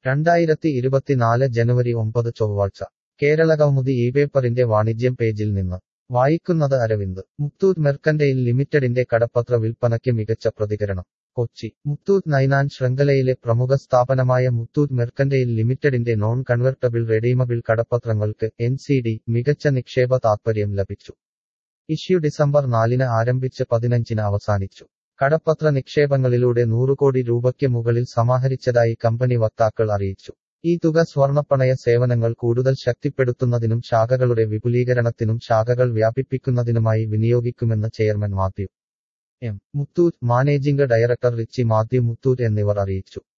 രണ്ടായിരത്തി ഇരുപത്തിനാല് ജനുവരി ഒമ്പത് ചൊവ്വാഴ്ച കേരളകൗമുദി ഈ പേപ്പറിന്റെ വാണിജ്യം പേജിൽ നിന്ന് വായിക്കുന്നത് അരവിന്ദ് മുത്തൂറ്റ് മെർക്കന്റെയിൽ ലിമിറ്റഡിന്റെ കടപ്പത്ര വിൽപ്പനയ്ക്ക് മികച്ച പ്രതികരണം കൊച്ചി മുത്തൂറ്റ് നൈനാൻ ശൃംഖലയിലെ പ്രമുഖ സ്ഥാപനമായ മുത്തൂറ്റ് മെർക്കന്റെയിൽ ലിമിറ്റഡിന്റെ നോൺ കൺവെർട്ടബിൾ റെഡീമബിൾ കടപ്പത്രങ്ങൾക്ക് എൻ സി ഡി മികച്ച നിക്ഷേപ താത്പര്യം ലഭിച്ചു ഇഷ്യൂ ഡിസംബർ നാലിന് ആരംഭിച്ച് പതിനഞ്ചിന് അവസാനിച്ചു കടപ്പത്ര നിക്ഷേപങ്ങളിലൂടെ നൂറ് കോടി രൂപയ്ക്ക് മുകളിൽ സമാഹരിച്ചതായി കമ്പനി വക്താക്കൾ അറിയിച്ചു ഈ തുക സ്വർണ്ണപ്പണയ സേവനങ്ങൾ കൂടുതൽ ശക്തിപ്പെടുത്തുന്നതിനും ശാഖകളുടെ വിപുലീകരണത്തിനും ശാഖകൾ വ്യാപിപ്പിക്കുന്നതിനുമായി വിനിയോഗിക്കുമെന്ന് chairman Mathew M Muthoot managing director Richie Mathew Muthoot എന്നിവർ അറിയിച്ചു